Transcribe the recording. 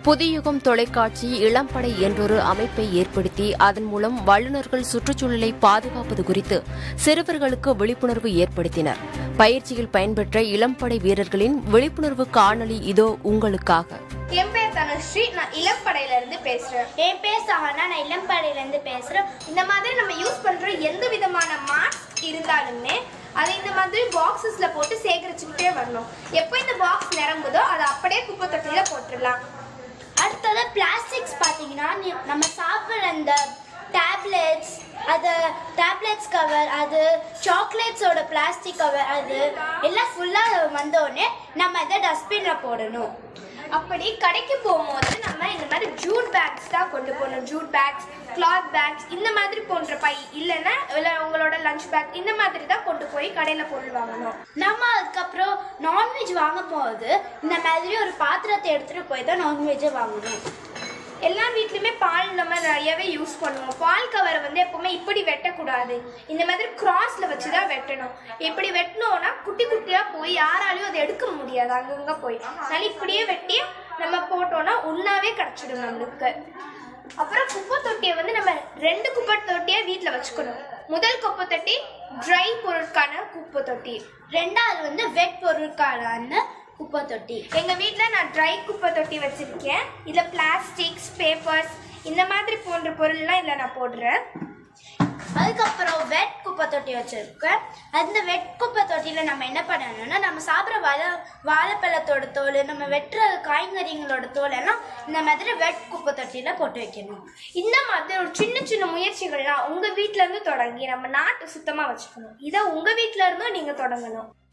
புதியுகம் தொலைக்காட்சி இளம்படை என்றொரு அமைப்பை ஏற்படுத்தி அதன் மூலம் வல்லுநர்கள் சுற்றுச்சூழலை பாதுகாப்பது குறித்து சிறுவர்களுக்கு விழிப்புணர்வு ஏற்படுத்தினர் பயிற்சியில் பயன்பெற்ற இளம்படை வீரர்களின் விழிப்புணர்வு காணொலி இதோ உங்களுக்காக என் பேர் தனுஸ்ரீ நான் இளம்படையில இருந்து பேசுறேன் என் பேர் சஹானா நான் இளம்படையிலேருந்து பேசுகிறேன் இந்த மாதிரி நம்ம யூஸ் பண்ற எந்த விதமான மாஸ்க் இருந்தாலுமே அதை இந்த மாதிரி பாக்ஸஸ்ல போட்டு சேகரிச்சுக்கிட்டே வரணும் எப்போ இந்த பாக்ஸ் நிரம்புதோ அதை அப்படியே குப்பை தொட்டியில போட்டுடலாம் அடுத்தது பிளாஸ்டிக்ஸ் பார்த்தீங்கன்னா நீ- நம்ம சாப்பிட்ற அந்த டேப்லெட்ஸ் அது டேப்லெட்ஸ் கவர் அது சாக்லேட்ஸோட பிளாஸ்டிக் கவர் அது எல்லாம் ஃபுல்லாக வந்தோடனே நம்ம அதை டஸ்ட்பினில் போடணும் அப்படி கடைக்கு போகும்போது நம்ம இந்த மாதிரி ஜூட் பேக்ஸ் தான் கொண்டு போகணும் ஜூட் பேக்ஸ் கிளாத் பேக்ஸ் இந்த மாதிரி போன்ற பை இல்லைன்னா இல்லை உங்களோட லஞ்ச் பேக் இந்த மாதிரி தான் கொண்டு போய் கடையில் பொருள் வாங்கணும் நம்ம அதுக்கப்புறம் நான்வெஜ் வாங்கும் போது இந்த மாதிரி ஒரு பாத்திரத்தை எடுத்துகிட்டு போய் தான் நான்வெஜ்ஜை வாங்கணும் எல்லா வீட்லையுமே பால் நம்ம நிறையவே யூஸ் பண்ணுவோம் பால் கவரை வந்து எப்பவுமே இப்படி வெட்டக்கூடாது இந்த மாதிரி கிராஸ்ல வச்சு தான் வெட்டணும் இப்படி வெட்டினோம்னா குட்டி குட்டியா போய் யாராலையும் அதை எடுக்க முடியாது அங்கங்க போய் அதனால இப்படியே வெட்டி நம்ம போட்டோம்னா ஒன்னாவே கிடைச்சிடும் நம்மளுக்கு அப்புறம் குப்பை தொட்டியை வந்து நம்ம ரெண்டு குப்பை தொட்டியை வீட்டில் வச்சுக்கணும் முதல் குப்பை தொட்டி ட்ரை பொருட்கான குப்பை தொட்டி ரெண்டாவது வந்து வெட் பொருட்களான குப்பை தொட்டி எங்க வீட்ல நான் ட்ரை குப்பை தொட்டி வச்சிருக்கேன் இதுல பிளாஸ்டிக்ஸ் பேப்பர்ஸ் இந்த மாதிரி போன்ற பொருள்லாம் இதுல நான் போடுறேன் அதுக்கப்புறம் வெட் குப்பை தொட்டி வச்சிருக்கேன் அந்த வெட் குப்பை தொட்டியில் நம்ம என்ன பண்ணணும்னா நம்ம சாப்பிட்ற வாழை வாழைப்பழத்தோட தோல் நம்ம வெட்டுற காய்கறிங்களோட தோல் எல்லாம் இந்த மாதிரி வெட் குப்பை தொட்டியில் போட்டு வைக்கணும் இந்த மாதிரி ஒரு சின்ன சின்ன முயற்சிகள்லாம் உங்க வீட்ல இருந்து தொடங்கி நம்ம நாட்டை சுத்தமா வச்சுக்கணும் இதை உங்க வீட்ல இருந்தும் நீங்க தொடங்கணும்